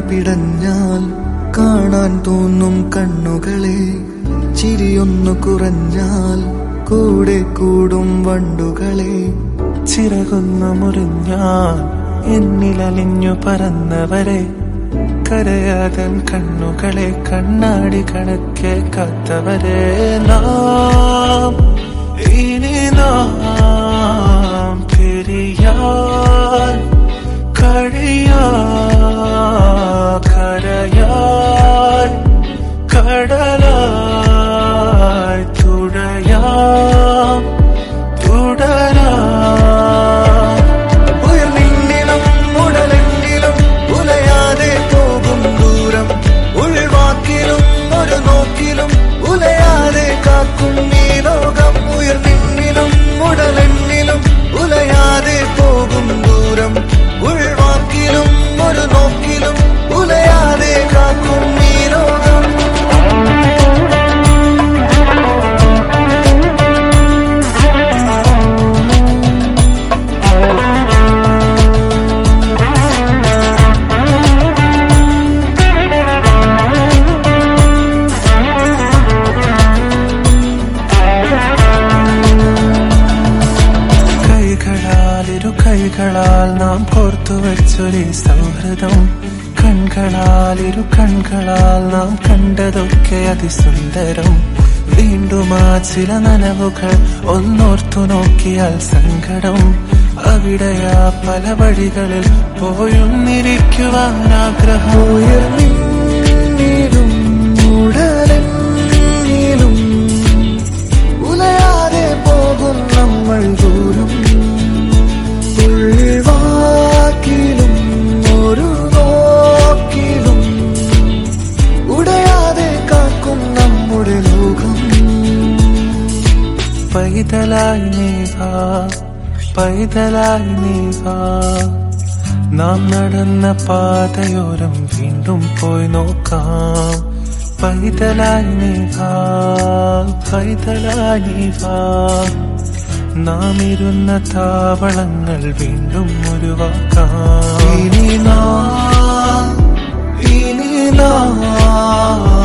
പിടഞ്ഞാൽ കാണാൻ തോന്നും കണ്ണുകളെ ചിരിയൊന്നു കുറഞ്ഞാൽ കൂടെ കൂടും വണ്ടുകളെ ചിറകൊന്നു മുറിഞ്ഞാൽ എന്നിലലിഞ്ഞു പറന്നവരെ കരയാതൻ കണ്ണുകളെ കണ്ണാടി കണക്കെ കാത്തവരെ നാം ഇനി നാം പിരിയാൻ കഴിയാ കരയാൻ കടലായി തുടയാം തുടരാം ഉയർന്നിന്നിലും ഉടലെങ്കിലും ഉലയാതെ പോകും ദൂരം ഉൾവാക്കിലും ഒരു നോക്കിലും ഉലയാതെ കാക്കും ഈ ലോകം ഉയർന്നിന്നിലും ഉടലെന്നിലും ഉലയാതെ പോകും ദൂരം ഉൾവാക്കിലും ഒരു നോക്കിലും ഉലയാതെ കാക്കും ഈ ലോകം കൈകളാൽ ഇരു കൈകളാൽ നാം കോർത്തു വെച്ചൊരു സൗഹൃദം കൺകളാൽ ഇരു കൺകളാൽ നാം കണ്ടതൊക്കെ അതിസുന്ദരം വീണ്ടും ആ ചില നനവുകൾ ഒന്നോർത്തു നോക്കിയാൽ സങ്കടം അവിടെയാ പല വഴികളിൽ പോയൊന്നിരിക്കുവാൻ ആഗ്രഹം ഉയർന്നിന്നിലും ഉടലെന്നിലും ഉലയാതെ പോകും നമ്മൾ ദൂരം ഉൾവാക്കിലും ഒരു നോക്കിലും ഉടയാതെ കാക്കും നമ്മുടെ ലോകം പൈതലായി നീ വാ പൈതലായി നീ വാ നാം നടന്ന പാതയോരം വീണ്ടും പോയി നോക്കാം പൈതലായി നീ വാ പൈതലായി നീ വാ നാം ഇരുന്ന താവളങ്ങൾ വീണ്ടും ഉരുവാക്കാം ഇനി നാം ഇനി നാം